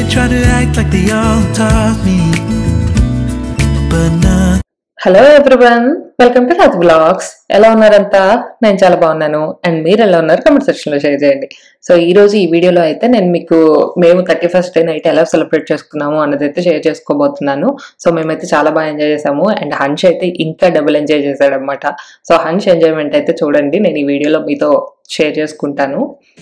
try to act like they all taught me, but none. Hello everyone welcome to Raj blogs ఎలా ఉన్నారంతా నేను చాలా బాగున్నాను అండ్ మీరు ఎలా ఉన్నారు కమెంట్ సెక్షన్ లో షేర్ చేయండి సో ఈ రోజు ఈ వీడియోలో అయితే నేను మీకు మేము థర్టీ ఫస్ట్ డే నైట్ ఎలా సెలబ్రేట్ చేసుకున్నాము అన్నది అయితే షేర్ చేసుకోబోతున్నాను సో మేమైతే చాలా బాగా ఎంజాయ్ చేసాము అండ్ హన్ష్ అయితే ఇంకా డబుల్ ఎంజాయ్ చేశాడు అనమాట సో హన్ష్ ఎంజాయ్మెంట్ అయితే చూడండి నేను ఈ వీడియోలో మీతో షేర్ చేసుకుంటాను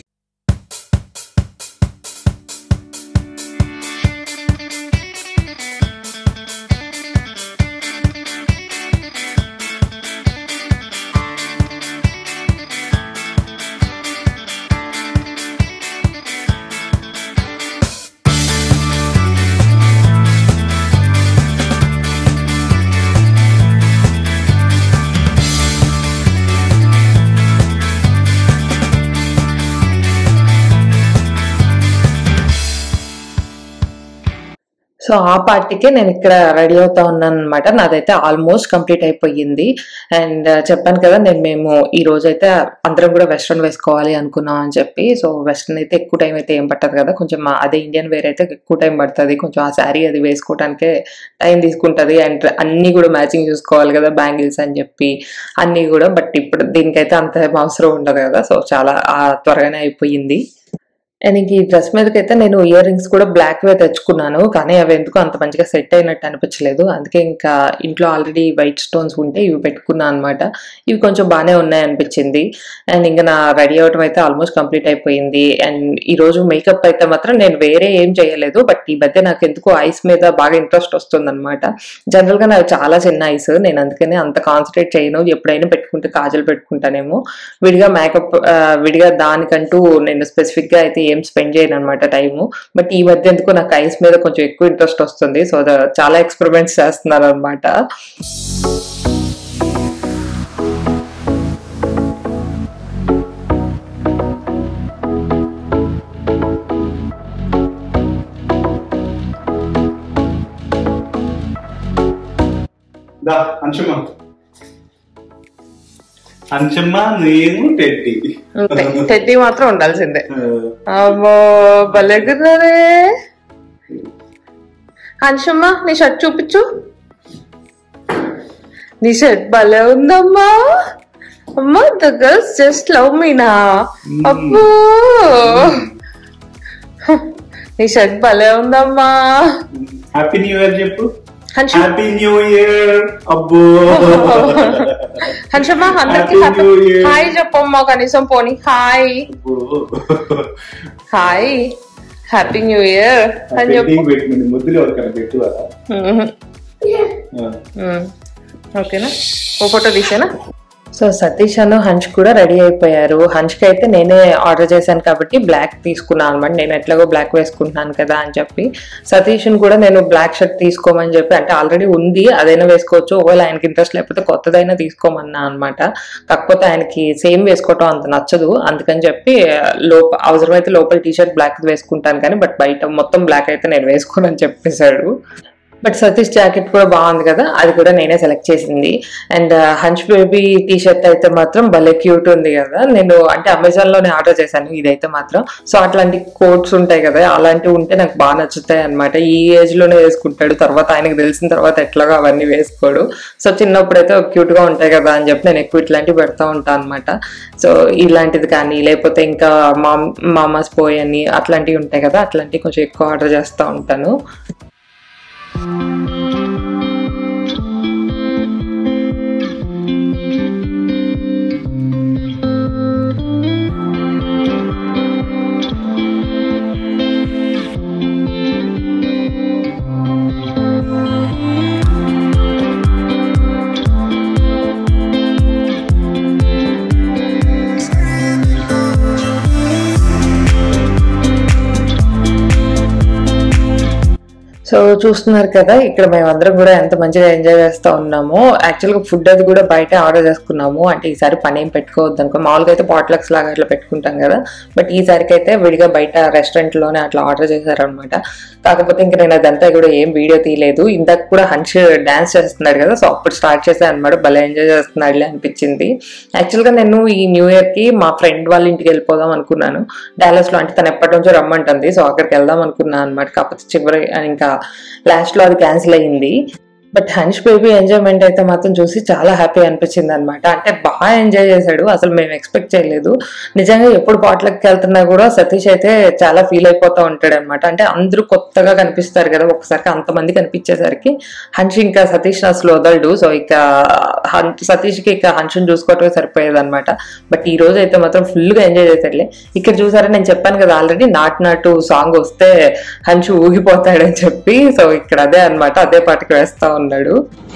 సో ఆ పార్టీకే నేను ఇక్కడ రెడీ అవుతా ఉన్నాను అనమాట నాదైతే ఆల్మోస్ట్ కంప్లీట్ అయిపోయింది అండ్ చెప్పాను కదా నేను మేము ఈ రోజు అయితే అందరం కూడా వెస్ట్రన్ వేసుకోవాలి అనుకున్నాం అని చెప్పి సో వెస్ట్రన్ అయితే ఎక్కువ టైం అయితే ఏం పట్టదు కదా కొంచెం మా- అదే ఇండియన్ వేర్ అయితే ఎక్కువ టైం పడుతుంది కొంచెం ఆ శారీ అది వేసుకోవడానికే టైం తీసుకుంటది అండ్ అన్ని కూడా మ్యాచింగ్ చూసుకోవాలి కదా బ్యాంగిల్స్ అని చెప్పి అన్ని కూడా బట్ ఇప్పుడు దీనికైతే అంత ఏం అవసరం ఉండదు కదా సో చాలా ఆ, త్వరగానే అయిపోయింది అండ్ ఇంక ఈ డ్రెస్ మీదకైతే నేను ఇయర్ రింగ్స్ కూడా బ్లాక్ వే తెచ్చుకున్నాను కానీ అవి ఎందుకు అంత మంచిగా సెట్ అయినట్టు అనిపించలేదు అందుకే ఇంకా ఇంట్లో ఆల్రెడీ వైట్ స్టోన్స్ ఉంటే ఇవి పెట్టుకున్నాను అనమాట ఇవి కొంచెం బాగానే ఉన్నాయి అనిపించింది అండ్ ఇంకా నా రెడీ అవటం అయితే ఆల్మోస్ట్ కంప్లీట్ అయిపోయింది అండ్ ఈ రోజు మేకప్ అయితే మాత్రం నేను వేరే ఏం చేయలేదు బట్ ఈ మధ్య నాకు ఎందుకు ఐస్ మీద బాగా ఇంట్రెస్ట్ వస్తుంది అనమాట జనరల్ గా నాకు చాలా చిన్న ఐస్ నేను అందుకనే అంత కాన్సన్ట్రేట్ చేయను ఎప్పుడైనా పెట్టుకుంటే కాజల్ పెట్టుకుంటానేమో విడిగా మేకప్ విడిగా దానికంటూ నేను స్పెసిఫిక్ గా అయితే ఏం స్పెండ్ చేయను అనమాట టైము బట్ ఈ మధ్య ఎందుకు నాకు ఐస్ మీద కొంచెం ఎక్కువ ఇంట్రెస్ట్ వస్తుంది సో చాలా ఎక్స్పెరిమెంట్స్ చేస్తున్నాను అనమాట దా అంశమ్మ అంశమ్మ నేను టెడ్డి టెడ్డీ మాత్రం ఉండాల్సిందే అమ్మో భలేగున్నారే అంశమ్మా నీ షర్ట్ చూపించు నీ షర్ట్ భలే ఉందమ్మా అమ్మా the girls just love Meena అబ్బో నీ షర్ట్ భలే ఉందమ్మా హ్యాపీ న్యూ ఇయర్ చెప్పు హన్ష హ్యాపీ న్యూ ఇయర్ అబ్బో హన్షమ్మా అందరికి Happy New Year. హాయ్ చెప్పమ్మా కనీసం పోనీ హాయ్ అబ్బో. హాయ్ హ్యాపీ న్యూ ఇయర్ అని పెట్టి చెప్పు పెట్టింది ముద్దులు ఎవరికైనా పెట్టువారా మ్మ్. ఓకేనా ఓ ఫోటో తీసేనా సో సతీష్ అను హంచ్ కూడా రెడీ అయిపోయారు హంచ్కి అయితే నేనే ఆర్డర్ చేశాను కాబట్టి బ్లాక్ తీసుకున్నాను అనమాట నేను ఎట్లాగో బ్లాక్ వేసుకుంటున్నాను కదా అని చెప్పి సతీష్ని కూడా నేను బ్లాక్ షర్ట్ తీసుకోమని చెప్పి అంటే ఆల్రెడీ ఉంది అదైనా వేసుకోవచ్చు ఒకవేళ ఆయనకి ఇంట్రెస్ట్ లేకపోతే కొత్తదైనా తీసుకోమన్నా అనమాట కాకపోతే ఆయనకి సేమ్ వేసుకోవటం అంత నచ్చదు అందుకని చెప్పి లోప అవసరమైతే లోపల టీ షర్ట్ బ్లాక్ వేసుకుంటాను కానీ బట్ బయట మొత్తం బ్లాక్ అయితే నేను వేసుకోనని చెప్పేశాడు బట్ సతీష్ జాకెట్ కూడా బాగుంది కదా అది కూడా నేనే సెలెక్ట్ చేసింది అండ్ హంచ్ బేబీ టీ షర్ట్ అయితే మాత్రం భలే క్యూట్ ఉంది కదా నేను అంటే అమెజాన్ లోనే ఆర్డర్ చేశాను ఇదైతే మాత్రం సో అట్లాంటి కోట్స్ ఉంటాయి కదా అలాంటివి ఉంటే నాకు బాగా నచ్చుతాయి అనమాట ఈ ఏజ్ లోనే వేసుకుంటాడు తర్వాత ఆయనకు తెలిసిన తర్వాత ఎట్లాగో అవన్నీ వేసుకోడు సో చిన్నప్పుడైతే క్యూట్ గా ఉంటాయి కదా అని చెప్పి నేను ఎక్కువ ఇట్లాంటివి పెడతా ఉంటాను అనమాట సో ఇలాంటిది కానీ లేకపోతే ఇంకా మామ్ మామాస్ పోయ్ అని అట్లాంటివి ఉంటాయి కదా అట్లాంటివి కొంచెం ఎక్కువ ఆర్డర్ చేస్తూ ఉంటాను సో చూస్తున్నారు కదా ఇక్కడ మేమందరం కూడా ఎంత మంచిగా ఎంజాయ్ చేస్తూ ఉన్నామో యాక్చువల్గా ఫుడ్ అది కూడా బయట ఆర్డర్ చేసుకున్నాము అంటే ఈసారి పని ఏం పెట్టుకోవద్దు అనుకో మామూలుగా అయితే పాట్లక్స్ లాగా అట్లా పెట్టుకుంటాం కదా బట్ ఈసారికి అయితే విడిగా బయట restaurant లోనే అట్లా ఆర్డర్ చేశారనమాట కాకపోతే ఇంకా నేను అదంతా కూడా ఏం వీడియో తీయలేదు ఇందాక కూడా హన్ష్ డాన్స్ చేస్తున్నాడు కదా సో అప్పుడు స్టార్ట్ చేశాను అనమాట భలే ఎంజాయ్ చేస్తున్నాడులే అనిపించింది యాక్చువల్గా నేను ఈ న్యూ ఇయర్ కి మా ఫ్రెండ్ వాళ్ళ ఇంటికి వెళ్ళిపోదాం అనుకున్నాను డాలస్ లో అంటే తను ఎప్పటి నుంచో రమ్మంటుంది సో అక్కడికి వెళ్దాం అనుకున్నాను అనమాట కాకపోతే చివరి ఇంకా లాస్ట్ లో అది క్యాన్సిల్ అయ్యింది బట్ హన్ష్ బేబీ ఎంజాయ్మెంట్ అయితే మాత్రం చూసి చాలా హ్యాపీ అనిపించింది అనమాట అంటే బాగా ఎంజాయ్ చేశాడు అసలు మేము ఎక్స్పెక్ట్ చేయలేదు నిజంగా ఎప్పుడు పాటలకు వెళ్తున్నా కూడా సతీష్ అయితే చాలా ఫీల్ అయిపోతూ ఉంటాడు అనమాట అంటే అందరూ కొత్తగా కనిపిస్తారు కదా ఒకసారికి అంతమంది కనిపించేసరికి హన్ష్ ఇంకా సతీష్ అసలు వదలడు సో ఇక హన్- సతీష్కి ఇక హన్షుని చూసుకోవటమే సరిపోయేది అనమాట బట్ ఈ రోజు అయితే మాత్రం ఫుల్ గా ఎంజాయ్ చేశాడులే ఇక్కడ చూసారా నేను చెప్పాను కదా ఆల్రెడీ నాటు నాటు సాంగ్ వస్తే హన్షు ఊగిపోతాడని చెప్పి సో ఇక్కడ అదే అన్నమాట అదే పాటకి వేస్తా ఉన్నాడు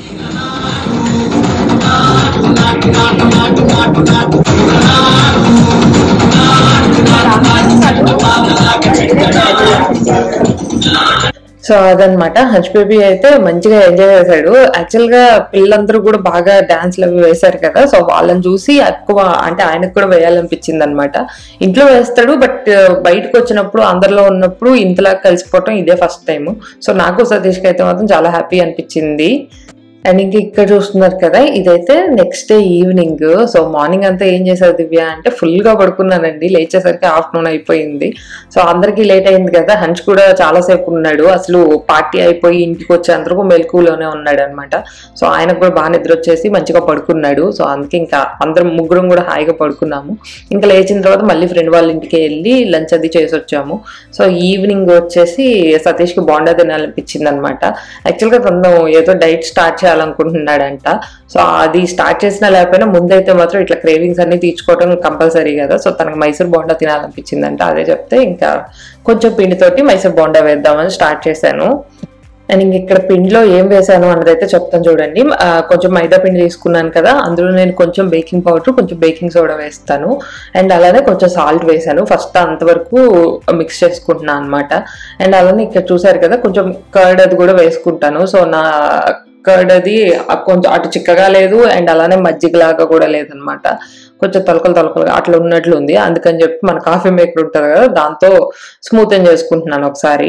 సో అదనమాట హజ్ బేబీ అయితే మంచిగా ఎంజాయ్ చేశాడు యాక్చువల్ గా పిల్లలందరూ కూడా బాగా డాన్స్లు అవి వేశారు కదా సో వాళ్ళని చూసి ఎక్కువ అంటే ఆయనకు కూడా వేయాలనిపించింది అనమాట ఇంట్లో వేస్తాడు బట్ బయటకు వచ్చినప్పుడు అందరిలో ఉన్నప్పుడు ఇంతలా కలిసిపోవటం ఇదే ఫస్ట్ టైం సో నాకు సతీష్కి అయితే మాత్రం చాలా హ్యాపీ అనిపించింది అండ్ ఇంక ఇక్కడ చూస్తున్నారు కదా ఇదైతే next day evening so morning అంతా ఏం చేశారు దివ్య అంటే ఫుల్ గా పడుకున్నానండి లేచేసరికి ఆఫ్టర్నూన్ అయిపోయింది సో అందరికి లేట్ అయింది కదా హంచ్ కూడా చాలా సేపు ఉన్నాడు అసలు పార్టీ అయిపోయి ఇంటికి వచ్చే అందరూ మెలకులోనే ఉన్నాడు అనమాట సో ఆయనకు కూడా బాగా నిద్ర వచ్చేసి మంచిగా పడుకున్నాడు సో అందుకే ఇంకా అందరం ముగ్గురం కూడా హాయిగా పడుకున్నాము ఇంకా లేచిన తర్వాత మళ్ళీ ఫ్రెండ్ వాళ్ళ ఇంటికి వెళ్ళి లంచ్ అది చేసి వచ్చాము సో ఈవినింగ్ వచ్చేసి సతీష్కి బోండా తినాలనిపించింది అనమాట యాక్చువల్గా తను ఏదో డైట్ స్టార్ట్ చేయాలనుకుంటున్నాడంట సో అది స్టార్ట్ చేసినా లేకపోయినా ముందైతే మాత్రం ఇట్లా క్రేవింగ్స్ అన్ని తీర్చుకోవడం కంపల్సరీ కదా సో తనకు మైసూర్ బోండా తినాలనిపించిందంట అదే చెప్తే ఇంకా కొంచెం పిండితోటి మైసూర్ బోండా వేద్దామని స్టార్ట్ చేశాను అండ్ ఇంక ఇక్కడ పిండిలో ఏం వేసాను అన్నది అయితే చెప్తాను చూడండి ఆ, కొంచెం మైదా పిండి తీసుకున్నాను కదా అందులో నేను కొంచెం బేకింగ్ పౌడర్ కొంచెం బేకింగ్ సోడా వేస్తాను అండ్ అలానే కొంచెం సాల్ట్ వేసాను ఫస్ట్ అంతవరకు మిక్స్ చేసుకుంటున్నాను అనమాట అండ్ అలానే ఇక్కడ చూసారు కదా కొంచెం కర్డ్ అది కూడా వేసుకుంటాను సో నా కర్డ్ అది ఆ కొంచెం అటు చిక్కగా లేదు అండ్ అలానే మజ్జిగలాగా కూడా లేదనమాట కొంచెం తొలకలు తొలకలుగా అట్లా ఉన్నట్లు ఉంది అందుకని చెప్పి మన కాఫీ మేకర్ ఉంటుంది కదా దాంతో స్మూత్ చేసుకుంటున్నాను ఒకసారి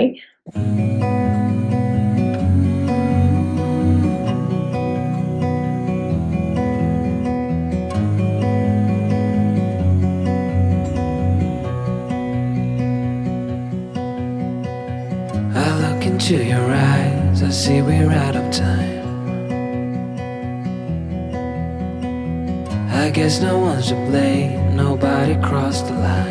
I look into your eyes, I see we're out of time. I guess no one's to blame, nobody crossed the line.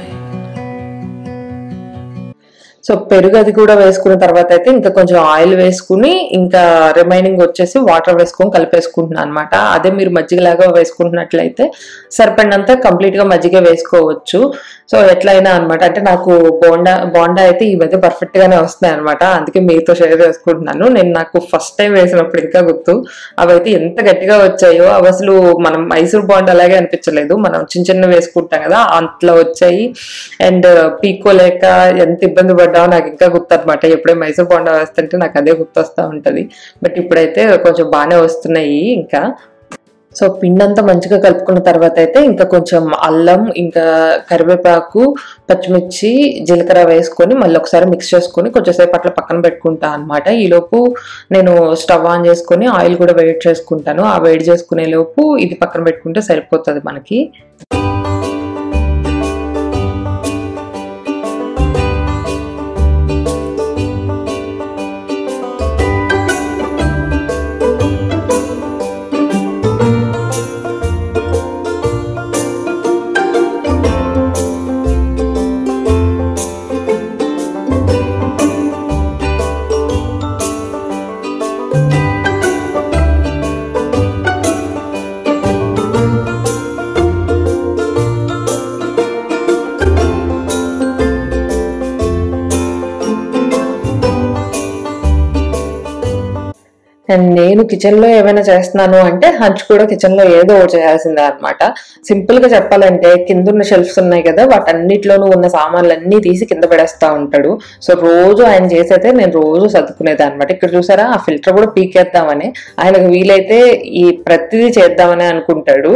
So పెరుగు అది కూడా వేసుకున్న తర్వాత అయితే ఇంకా కొంచెం ఆయిల్ వేసుకుని ఇంకా రిమైనింగ్ వచ్చేసి వాటర్ వేసుకొని కలిపేసుకుంటున్నాను అనమాట అదే మీరు మజ్జిగలాగా వేసుకుంటున్నట్లయితే సరిపడినంత కంప్లీట్ గా మజ్జిగ వేసుకోవచ్చు సో ఎట్లయినా అనమాట అంటే నాకు బోండా బోండా అయితే ఈ మధ్య పర్ఫెక్ట్ గానే వస్తున్నాయి అనమాట అందుకే మీతో షేర్ చేసుకుంటున్నాను నేను నాకు ఫస్ట్ టైం వేసినప్పుడు ఇంకా గుర్తు అవి అయితే ఎంత గట్టిగా వచ్చాయో అవి అసలు మనం మైసూర్ బోండా అలాగే అనిపించలేదు మనం చిన్న చిన్న వేసుకుంటాం కదా అట్లా వచ్చాయి అండ్ పీకోలేక ఎంత ఇబ్బంది పడ్డామో నాకు ఇంకా గుర్తు అనమాట ఎప్పుడే మైసూర్ బోండా వేస్తుంటే నాకు అదే గుర్తొస్తూ ఉంటది బట్ ఇప్పుడైతే కొంచెం బాగానే వస్తున్నాయి ఇంకా సో పిండి అంతా మంచిగా కలుపుకున్న తర్వాత అయితే ఇంకా కొంచెం అల్లం ఇంకా కరివేపాకు పచ్చిమిర్చి జీలకర్ర వేసుకొని మళ్ళీ ఒకసారి మిక్స్ చేసుకొని కొంచెంసేపు అట్లా పక్కన పెట్టుకుంటా అనమాట ఈలోపు నేను స్టవ్ ఆన్ చేసుకొని ఆయిల్ కూడా వేడి చేసుకుంటాను ఆ వేడి చేసుకునే లోపు ఇది పక్కన పెట్టుకుంటే సరిపోతుంది మనకి అండ్ నేను కిచెన్ లో ఏమైనా చేస్తున్నాను అంటే హంచ్ కూడా కిచెన్ లో ఏదో ఒకటి చేయాల్సిందే అనమాట సింపుల్ గా చెప్పాలంటే కింద ఉన్న షెల్ఫ్స్ ఉన్నాయి కదా వాటన్నిటిలోనూ ఉన్న సామాన్లు అన్ని తీసి కింద పడేస్తా ఉంటాడు సో రోజు ఆయన చేసైతే నేను రోజు సర్దుకునేది అనమాట ఇక్కడ చూసారా ఆ ఫిల్టర్ కూడా పీకేద్దామని ఆయనకు వీలైతే ఈ ప్రతిదీ చేద్దామని అనుకుంటాడు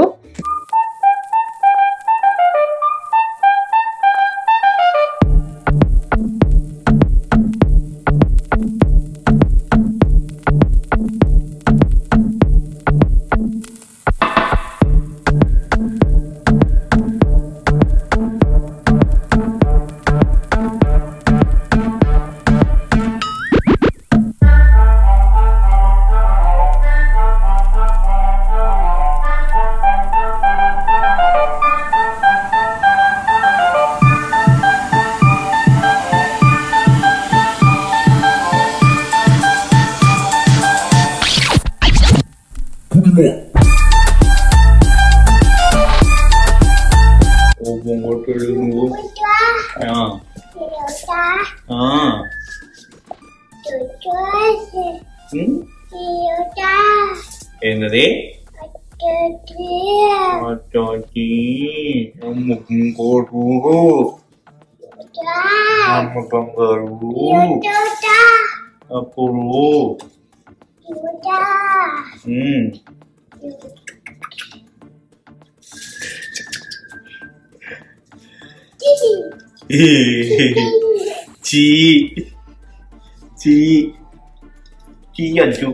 ఓ బొంగోటుడు నువ్వు ఆ, ఆ. ఉమ్, ఏంటది అచ్చాచి అమ్మ ఇంకోటు అమ్మ బంగారు అప్పుడు ఉమ్, చీ చీ చీ అజ్జు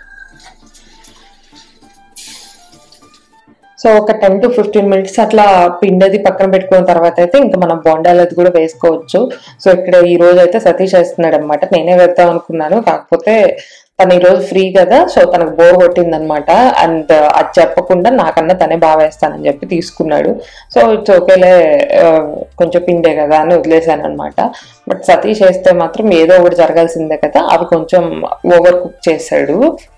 సో ఒక టెన్ టు ఫిఫ్టీన్ మినిట్స్ అట్లా పిండది పక్కన పెట్టుకున్న తర్వాత అయితే ఇంకా మనం బొండాలు అది కూడా వేసుకోవచ్చు సో ఇక్కడ ఈ రోజు అయితే సతీష్ వేస్తున్నాడు అనమాట నేనే వేద్దాం అనుకున్నాను కాకపోతే తను ఈ రోజు ఫ్రీ కదా సో తనకు బోర్ కొట్టింది అనమాట అండ్ అది చెప్పకుండా నాకన్నా తనే బాగా వేస్తానని చెప్పి తీసుకున్నాడు సో ఇట్స్ ఓకేలే ఆ, కొంచెం పిండే కదా అని వదిలేశాను అనమాట బట్ సతీష్ వేస్తే మాత్రం ఏదో ఒకటి జరగాల్సిందే కదా అవి కొంచెం ఓవర్ కుక్ చేశాడు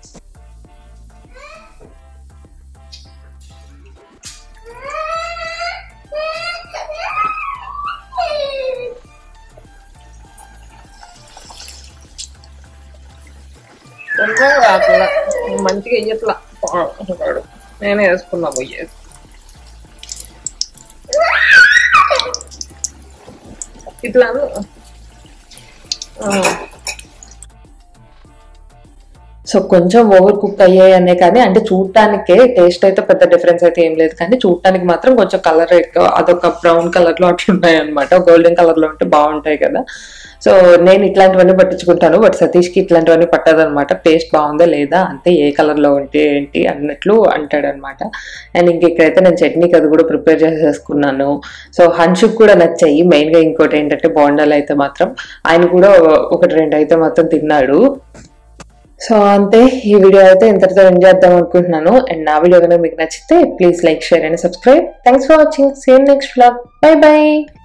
కొంచెం కాకుండా మంచిగా వెయ్యట్లా అంటాడు నేనే వేసుకున్నా పోయి ఇట్లా సో కొంచెం ఓవర్ కుక్ అయ్యాయి అనే కానీ అంటే చూడటానికే టేస్ట్ అయితే పెద్ద డిఫరెన్స్ అయితే ఏం లేదు కానీ చూడటానికి మాత్రం కొంచెం కలర్ ఎక్కువ అదొక బ్రౌన్ కలర్ లో అట్లున్నాయి అనమాట గోల్డెన్ కలర్ లో ఉంటే బాగుంటాయి కదా సో నేను ఇట్లాంటివన్నీ పట్టించుకుంటాను బట్ సతీష్ కి ఇట్లాంటివన్నీ పట్టదనమాట టేస్ట్ బాగుందా లేదా అంతే ఏ కలర్ లో ఉంటే ఏంటి అన్నట్లు అంటాడు అనమాట అండ్ ఇంక ఇక్కడైతే నేను చట్నీకి అది కూడా ప్రిపేర్ చేసేసుకున్నాను సో హన్షుక్ కూడా నచ్చాయి మెయిన్ గా ఇంకోటి ఏంటంటే బోండాలు అయితే మాత్రం ఆయన కూడా ఒకటి రెండు అయితే మాత్రం తిన్నాడు సో అంతే ఈ వీడియో అయితే ఇంతటితో ఎంజాయ్ చేద్దాం అనుకుంటున్నాను అండ్ నా వీడియో కనుక మీకు నచ్చితే please like share and subscribe thanks for watching same next vlog bye by